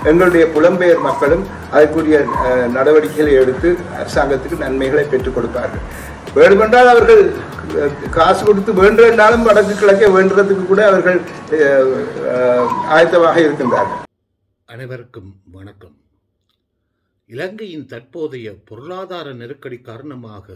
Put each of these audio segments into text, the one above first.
எங்களுடைய புலம்பெயர் மக்களும் அதற்குரிய அஹ், நடவடிக்கைகளை எடுத்து அரசாங்கத்துக்கு நன்மைகளை பெற்றுக் கொடுப்பார்கள் வேண்டுமென்றால் அவர்கள் அஹ், காசு கொடுத்து வேண்டுமென்றாலும் வடக்கு கிழக்கே வேண்டுறதுக்கு கூட அவர்கள் அஹ், அஹ், ஆயத்தமாக இருக்கின்றார்கள் அனைவருக்கும் வணக்கம் இலங்கையின் தற்போதைய பொருளாதார நெருக்கடி காரணமாக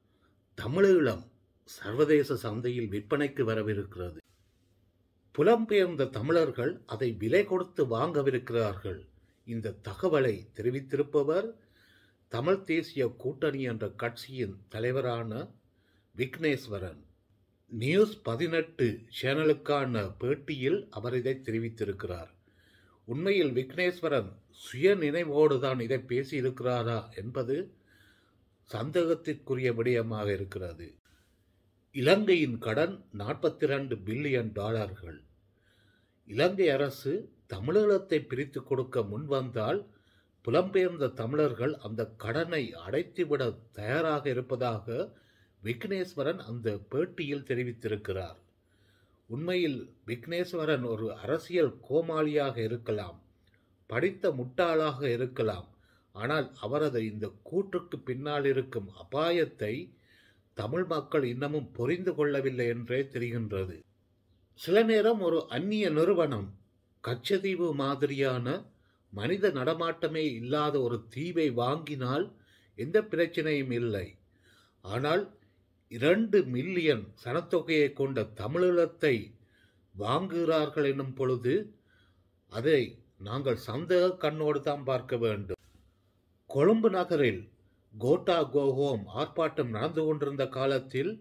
தமிழீழம் சர்வதேச சந்தையில் விற்பனைக்கு வரவிருக்கிறது புலம்பெயர்ந்த தமிழர்கள் அதை விலை கொடுத்து வாங்கவிருக்கிறார்கள் இந்த தகவலை தெரிவித்திருப்பவர் தமிழ் தேசிய கூட்டணி என்ற கட்சியின் தலைவரான விக்னேஸ்வரன் நியூஸ் பதினெட்டு சேனலுக்கான பேட்டியில் அவர் இதை தெரிவித்திருக்கிறார் உண்மையில் விக்னேஸ்வரன் சுய நினைவோடுதான் இதை பேசியிருக்கிறாரா என்பது சந்தேகத்திற்குரிய விடயமாக இருக்கிறது இலங்கையின் கடன் நாற்பத்தி ரெண்டு பில்லியன் டாலர்கள் இலங்கை அரசு தமிழீழத்தை பிரித்து கொடுக்க முன்வந்தால் புலம்பெயர்ந்த தமிழர்கள் அந்த கடனை அடைத்துவிட தயாராக இருப்பதாக விக்னேஸ்வரன் அந்த பேட்டியில் தெரிவித்திருக்கிறார் உண்மையில் விக்னேஸ்வரன் ஒரு அரசியல் கோமாளியாக இருக்கலாம் படித்த முட்டாளாக இருக்கலாம் ஆனால் அவரது இந்த கூற்றுக்கு பின்னால் இருக்கும் அபாயத்தை தமிழ் மக்கள் இன்னமும் புரிந்து கொள்ளவில்லை என்றே தெரிகின்றது சில நேரம் ஒரு அந்நிய நிறுவனம் கச்சதீவு மாதிரியான மனித நடமாட்டமே இல்லாத ஒரு தீவை வாங்கினால் எந்த பிரச்சனையும் இல்லை ஆனால் இரண்டு மில்லியன் சனத்தொகையை கொண்ட தமிழீழத்தை வாங்குகிறார்கள் என்னும் பொழுது அதை நாங்கள் சந்தேக கண்ணோடு தான் பார்க்க வேண்டும் கொழும்பு நகரில் கோட்டா கோஹோம் ஆர்ப்பாட்டம் நடந்து கொண்டிருந்த காலத்தில்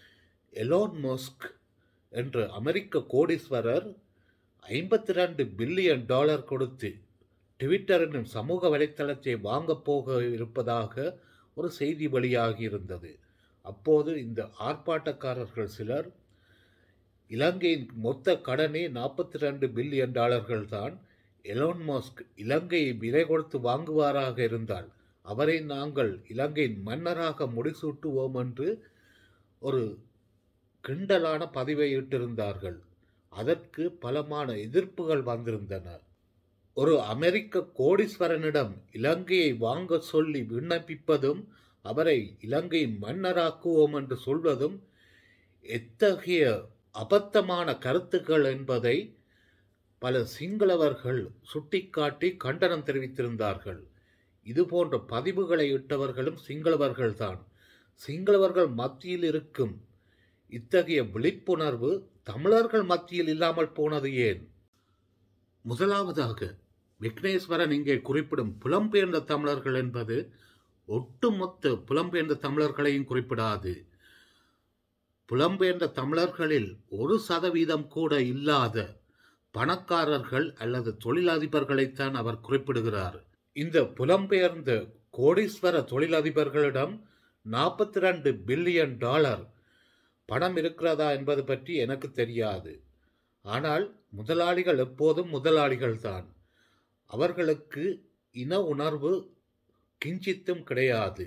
எலோன் மொஸ்க் என்ற அமெரிக்க கோடீஸ்வரர் ஐம்பத்தி ரெண்டு பில்லியன் டாலர் கொடுத்து ட்விட்டர் என்னும் சமூக வலைத்தளத்தை வாங்கப் போக இருப்பதாக ஒரு செய்தி வெளியாகி இருந்தது அப்போது இந்த ஆர்ப்பாட்டக்காரர்கள் சிலர் இலங்கையின் மொத்த கடனே நாற்பத்தி ரெண்டு பில்லியன் டாலர்கள் தான் எலோன் மாஸ்க் இலங்கையை விலை கொடுத்து வாங்குவாராக இருந்தால் அவரை நாங்கள் இலங்கையின் மன்னராக முடிசூட்டுவோம் என்று ஒரு கிண்டலான பதிவை இட்டிருந்தார்கள் அதற்கு பலமான எதிர்ப்புகள் வந்திருந்தன ஒரு அமெரிக்க கோடீஸ்வரனிடம் இலங்கையை வாங்க சொல்லி விண்ணப்பிப்பதும் அவரை இலங்கையின் மன்னராக்குவோம் என்று சொல்வதும் எத்தகைய அபத்தமான கருத்துக்கள் என்பதை பல சிங்களவர்கள் சுட்டிக்காட்டி கண்டனம் தெரிவித்திருந்தார்கள் இதுபோன்ற பதிவுகளை இட்டவர்களும் சிங்களவர்கள்தான் சிங்களவர்கள் மத்தியில் இருக்கும் இத்தகைய விழிப்புணர்வு தமிழர்கள் மத்தியில் இல்லாமல் போனது ஏன் முதலாவதாக விக்னேஸ்வரன் இங்கே குறிப்பிடும் புலம்பெயர்ந்த தமிழர்கள் என்பது ஒட்டுமொத்த புலம்பெயர்ந்த தமிழர்களையும் குறிப்பிடாது புலம்பெயர்ந்த தமிழர்களில் ஒரு சதவீதம் கூட இல்லாத பணக்காரர்கள் அல்லது தொழிலதிபர்களைத்தான் அவர் குறிப்பிடுகிறார் இந்த புலம்பெயர்ந்த கோடீஸ்வர தொழிலதிபர்களிடம் நாற்பத்தி ரெண்டு பில்லியன் டாலர் பணம் இருக்கிறதா என்பது பற்றி எனக்கு தெரியாது ஆனால் முதலாளிகள் எப்போதும் முதலாளிகள்தான் அவர்களுக்கு இன உணர்வு கிஞ்சித்தும் கிடையாது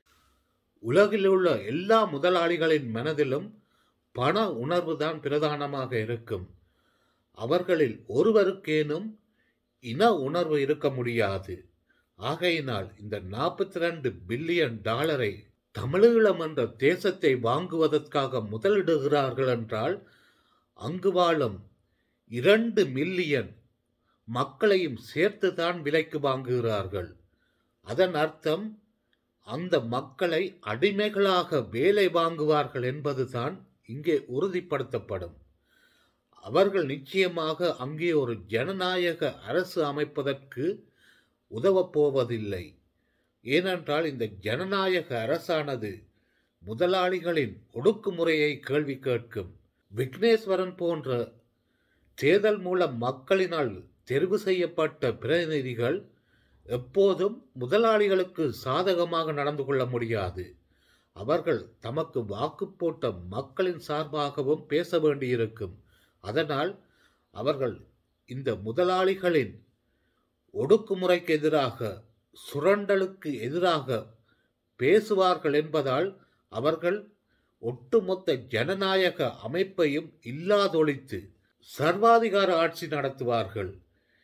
உலகிலுள்ள எல்லா முதலாளிகளின் மனதிலும் பண உணர்வுதான் பிரதானமாக இருக்கும் அவர்களில் ஒருவருக்கேனும் இன உணர்வு இருக்க முடியாது ஆகையினால் இந்த நாற்பத்தி ரெண்டு பில்லியன் டாலரை தமிழீழம் என்ற தேசத்தை வாங்குவதற்காக முதலிடுகிறார்கள் என்றால் அங்கு வாழும் இரண்டு மில்லியன் மக்களையும் சேர்த்துதான் விலைக்கு வாங்குகிறார்கள் அதன் அர்த்தம் அந்த மக்களை அடிமைகளாக வேலை வாங்குவார்கள் என்பதுதான் இங்கே உறுதிப்படுத்தப்படும் அவர்கள் நிச்சயமாக அங்கே ஒரு ஜனநாயக அரசு அமைப்பதற்கு உதவப் போவதில்லை ஏனென்றால் இந்த ஜனநாயக அரசானது முதலாளிகளின் ஒடுக்குமுறையை கேள்வி கேட்கும் விக்னேஸ்வரன் போன்ற தேர்தல் மூலம் மக்களினால் தெரிவு செய்யப்பட்ட பிரதிநிதிகள் எப்போதும் முதலாளிகளுக்கு சாதகமாக நடந்து கொள்ள முடியாது அவர்கள் தமக்கு வாக்கு போட்ட மக்களின் சார்பாகவும் பேச வேண்டியிருக்கும் அதனால் அவர்கள் இந்த முதலாளிகளின் ஒடுக்குமுறைக்கு எதிராக சுரண்டலுக்கு எதிராக பேசுவார்கள் என்பதால் அவர்கள் ஒட்டுமொத்த ஜனநாயக அமைப்பையும் இல்லாதொழித்து சர்வாதிகார ஆட்சி நடத்துவார்கள்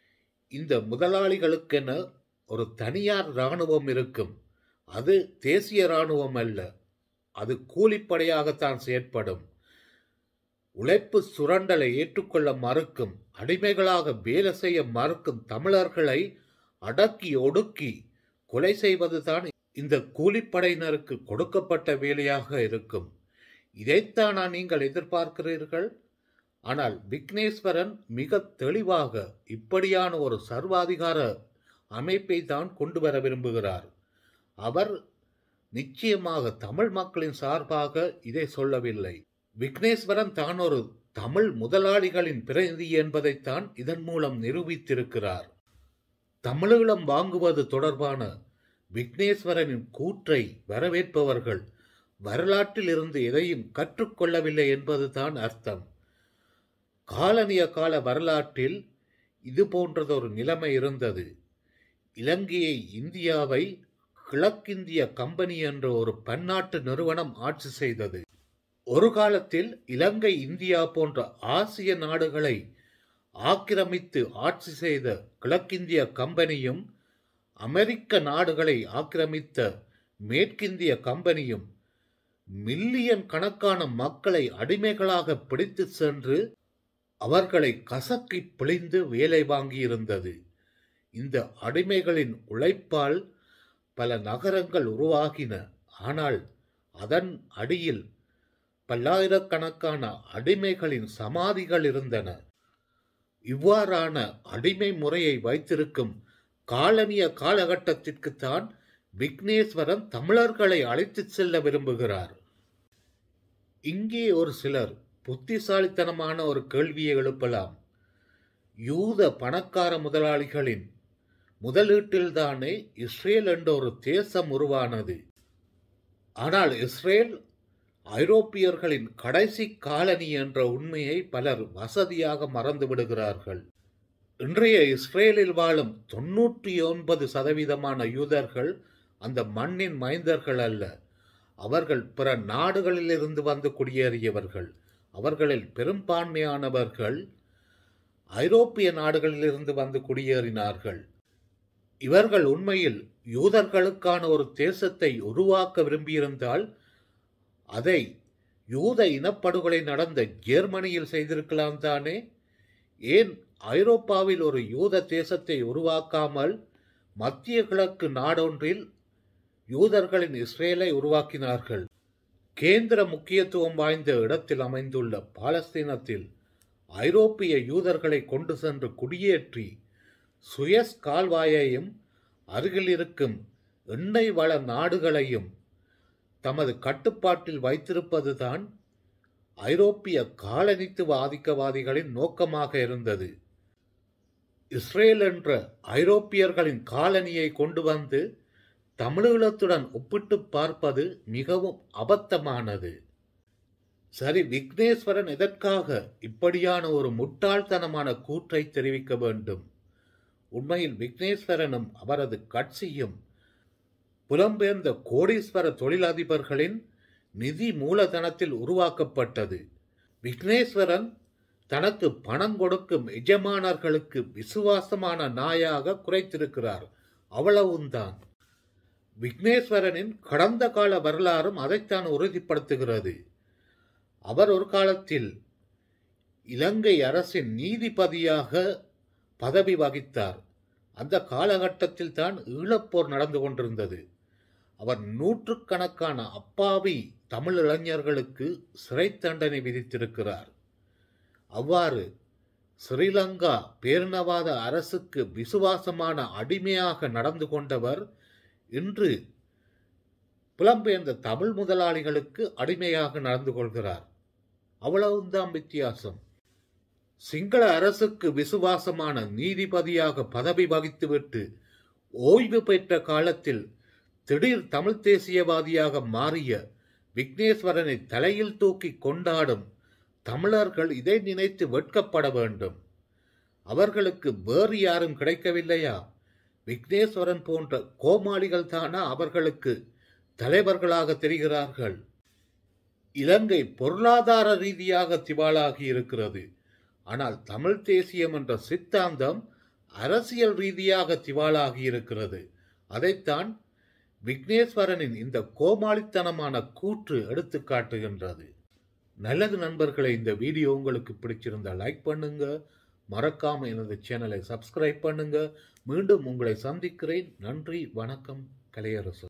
இந்த முதலாளிகளுக்கென ஒரு தனியார் இராணுவம் இருக்கும் அது தேசிய இராணுவம் அல்ல அது கூலிப்படையாகத்தான் செயற்படும் உழைப்பு சுரண்டலை ஏற்றுக்கொள்ள மறுக்கும் அடிமைகளாக வேலை செய்ய மறுக்கும் தமிழர்களை அடக்கி ஒடுக்கி கொலை செய்வதுதான் இந்த கூலிப்படையினருக்கு கொடுக்கப்பட்ட வேலையாக இருக்கும் இதைத்தானா நீங்கள் எதிர்பார்க்கிறீர்கள் ஆனால் விக்னேஸ்வரன் மிக தெளிவாக இப்படியான ஒரு சர்வாதிகார அமைப்பை தான் கொண்டு வர விரும்புகிறார் அவர் நிச்சயமாக தமிழ் மக்களின் சார்பாக இதை சொல்லவில்லை விக்னேஸ்வரன் தான் ஒரு தமிழ் முதலாளிகளின் பிரதிநிதி என்பதைத்தான் இதன் மூலம் நிரூபித்திருக்கிறார் தமிழீழம் வாங்குவது தொடர்பான விக்னேஸ்வரனின் கூற்றை வரவேற்பவர்கள் வரலாற்றில் இருந்து எதையும் கற்றுக்கொள்ளவில்லை என்பதுதான் அர்த்தம் காலனிய கால வரலாற்றில் இது போன்றதொரு நிலைமை இருந்தது இலங்கையை இந்தியாவை கிழக்கிந்திய கம்பெனி என்ற ஒரு பன்னாட்டு நிறுவனம் ஆட்சி செய்தது ஒரு காலத்தில் இலங்கை இந்தியா போன்ற ஆசிய நாடுகளை ஆக்கிரமித்து ஆட்சி செய்த கிழக்கிந்திய கம்பெனியும் அமெரிக்க நாடுகளை ஆக்கிரமித்த மேற்கிந்திய கம்பெனியும் மில்லியன் கணக்கான மக்களை அடிமைகளாக பிடித்து சென்று அவர்களை கசக்கி பிழிந்து வேலை வாங்கியிருந்தது இந்த அடிமைகளின் உழைப்பால் பல நகரங்கள் உருவாகின ஆனால் அதன் அடியில் பல்லாயிரக்கணக்கான அடிமைகளின் சமாதிகள் இருந்தன இவ்வாறான அடிமை முறையை வைத்திருக்கும் காலனிய காலகட்டத்திற்குத்தான் விக்னேஸ்வரன் தமிழர்களை அழைத்துச் செல்ல விரும்புகிறார் இங்கே ஒரு சிலர் புத்திசாலித்தனமான ஒரு கேள்வியை எழுப்பலாம் யூத பணக்கார முதலாளிகளின் முதலீட்டில்தானே இஸ்ரேல் என்ற ஒரு தேசம் உருவானது ஆனால் இஸ்ரேல் ஐரோப்பியர்களின் கடைசி காலனி என்ற உண்மையை பலர் வசதியாக மறந்து விடுகிறார்கள் இன்றைய இஸ்ரேலில் வாழும் தொன்னூற்றி ஒன்பது சதவீதமான யூதர்கள் அந்த மண்ணின் மைந்தர்கள் அல்ல அவர்கள் பிற நாடுகளிலிருந்து வந்து குடியேறியவர்கள் அவர்களில் பெரும்பான்மையானவர்கள் ஐரோப்பிய நாடுகளிலிருந்து வந்து குடியேறினார்கள் இவர்கள் உண்மையில் யூதர்களுக்கான ஒரு தேசத்தை உருவாக்க விரும்பியிருந்தால் அதை யூத இனப்படுகொலை நடந்த ஜெர்மனியில் செய்திருக்கலாம் தானே ஏன் ஐரோப்பாவில் ஒரு யூத தேசத்தை உருவாக்காமல் மத்திய கிழக்கு நாடொன்றில் யூதர்களின் இஸ்ரேலை உருவாக்கினார்கள் கேந்திர முக்கியத்துவம் வாய்ந்த இடத்தில் அமைந்துள்ள பாலஸ்தீனத்தில் ஐரோப்பிய யூதர்களை கொண்டு சென்று குடியேற்றி சுயஸ் கால்வாயையும் அருகில் இருக்கும் எண்ணெய் வள நாடுகளையும் தமது கட்டுப்பாட்டில் வைத்திருப்பதுதான் ஐரோப்பிய காலனித்துவ ஆதிக்கவாதிகளின் நோக்கமாக இருந்தது இஸ்ரேல் என்ற ஐரோப்பியர்களின் காலனியை கொண்டு வந்து தமிழீழத்துடன் ஒப்பிட்டு பார்ப்பது மிகவும் அபத்தமானது சரி விக்னேஸ்வரன் எதற்காக இப்படியான ஒரு முட்டாள்தனமான கூற்றை தெரிவிக்க வேண்டும் உண்மையில் விக்னேஸ்வரனும் அவரது கட்சியும் புலம்பெயர்ந்த கோடீஸ்வர தொழிலதிபர்களின் நிதி மூலதனத்தில் உருவாக்கப்பட்டது விக்னேஸ்வரன் தனக்கு பணம் கொடுக்கும் எஜமானர்களுக்கு விசுவாசமான நாயாக குறைத்திருக்கிறார் அவ்வளவும்தான் விக்னேஸ்வரனின் கடந்த கால வரலாறும் அதைத்தான் உறுதிப்படுத்துகிறது அவர் ஒரு காலத்தில் இலங்கை அரசின் நீதிபதியாக பதவி வகித்தார் அந்த காலகட்டத்தில் தான் ஈழப்போர் நடந்து கொண்டிருந்தது அவர் நூற்றுக்கணக்கான அப்பாவி தமிழ் இளைஞர்களுக்கு சிறை தண்டனை விதித்திருக்கிறார் அவ்வாறு ஸ்ரீலங்கா பேரினவாத அரசுக்கு விசுவாசமான அடிமையாக நடந்து கொண்டவர் இன்று புலம்பெயர்ந்த தமிழ் முதலாளிகளுக்கு அடிமையாக நடந்து கொள்கிறார் அவ்வளவுதான் வித்தியாசம் சிங்கள அரசுக்கு விசுவாசமான நீதிபதியாக பதவி வகித்துவிட்டு ஓய்வு பெற்ற காலத்தில் திடீர் தமிழ் தேசியவாதியாக மாறிய விக்னேஸ்வரனை தலையில் தூக்கி கொண்டாடும் தமிழர்கள் இதை நினைத்து வெட்கப்பட வேண்டும் அவர்களுக்கு வேறு யாரும் கிடைக்கவில்லையா விக்னேஸ்வரன் போன்ற கோமாளிகள் தானா அவர்களுக்கு தலைவர்களாக தெரிகிறார்கள் இலங்கை பொருளாதார ரீதியாக திவாலாகி இருக்கிறது ஆனால் தமிழ் தேசியம் என்ற சித்தாந்தம் அரசியல் ரீதியாக திவாலாகி இருக்கிறது அதைத்தான் விக்னேஸ்வரனின் இந்த கோமாளித்தனமான கூற்று எடுத்து காட்டுகின்றது நல்லது நண்பர்களை இந்த வீடியோ உங்களுக்கு பிடிச்சிருந்தா லைக் பண்ணுங்க மறக்காம எனது சேனலை சப்ஸ்கிரைப் பண்ணுங்க மீண்டும் உங்களை சந்திக்கிறேன் நன்றி வணக்கம் கலையரசு